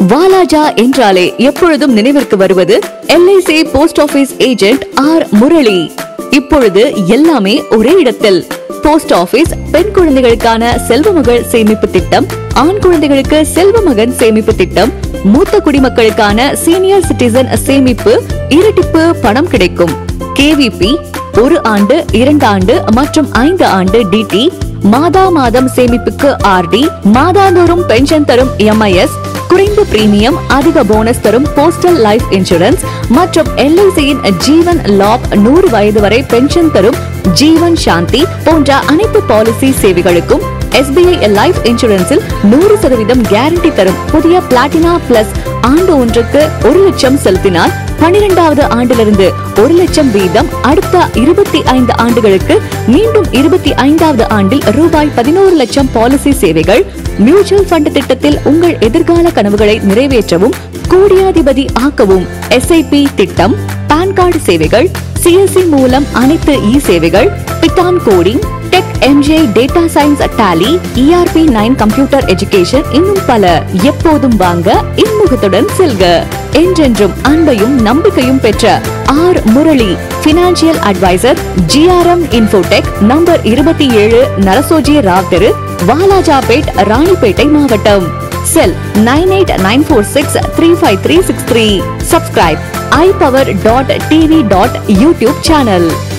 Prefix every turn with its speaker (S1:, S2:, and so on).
S1: வாலாஜா என்றாலே எப்பொழுதும் நினைவிற்கு வருவது LIC post office agent R Murali இப்பொழுது எல்லாமே ஒரே இடத்தில் போஸ்ட் ஆபீஸ் பெண் குழந்தைகளுக்கான செல்வ மகள் சேமிப்பு திட்டம் ஆண் குழந்தைகளுக்கு செல்வ மகன் சேமிப்பு திட்டம் மூத்த குடிமக்களுக்கான சீனியர் சிட்டிசன் சேமிப்பு இரட்டிப்பு பணம் கிடைக்கும் கேவிபி ஒரு ஆண்டு இரண்டு ஆண்டு மற்றும் ஐந்து ஆண்டு டிடி மாதா மாதம் சேமிப்புக்கு ஆர்டி மாதாந்தோறும் பென்ஷன் தரும் எம்ஐஎஸ் குறைந்த பிரீமியம் அதிக போனஸ் தரும் போஸ்டல் லைஃப் இன்சூரன்ஸ் மற்றும் எல்ஐசியின் ஜீவன் லாப் நூறு வயது வரை பென்ஷன் தரும் ஜீவன் சாந்தி போன்ற அனைத்து பாலிசி சேவைகளுக்கும் எஸ்பிஐ லைஃப் இன்சூரன்ஸில் நூறு சதவீதம் கேரண்டி தரும் புதிய பிளாட்டினா பிளஸ் ஆண்டு ஒன்றுக்கு ஒரு லட்சம் செலுத்தினால் பனிரெண்டாவது ஆண்டிலிருந்து ஒரு லட்சம் வீதம் அடுத்த இருபத்தி ஐந்து ஆண்டுகளுக்கு மீண்டும் இருபத்தி ஐந்தாவது ஆண்டில் ரூபாய் பதினோரு லட்சம் பாலிசி சேவைகள் மியூச்சுவல் ஃபண்ட் திட்டத்தில் உங்கள் எதிர்கால கனவுகளை நிறைவேற்றவும் கோடியாதிபதி ஆக்கவும் எஸ்ஐபி திட்டம் பான் கார்டு சேவைகள் சிஎஸ்சி மூலம் அனைத்து இ சேவைகள் Python coding tech MJ data science Tally ERP nine computer education இன்னும் பல எப்போதும் வாங்க இன்முகத்துடன் செல்க என்றென்றும் அன்பையும் நம்பிக்கையும் பெற்ற R Murali financial advisor GRM infotech number இருபத்தி ஏழு நரசோஜி ராவ் தெரு வாலாஜாபேட் ராணிப்பேட்டை மாவட்டம் cell nine eight nine four six three five three six three subscribe I power dot TV dot YouTube channel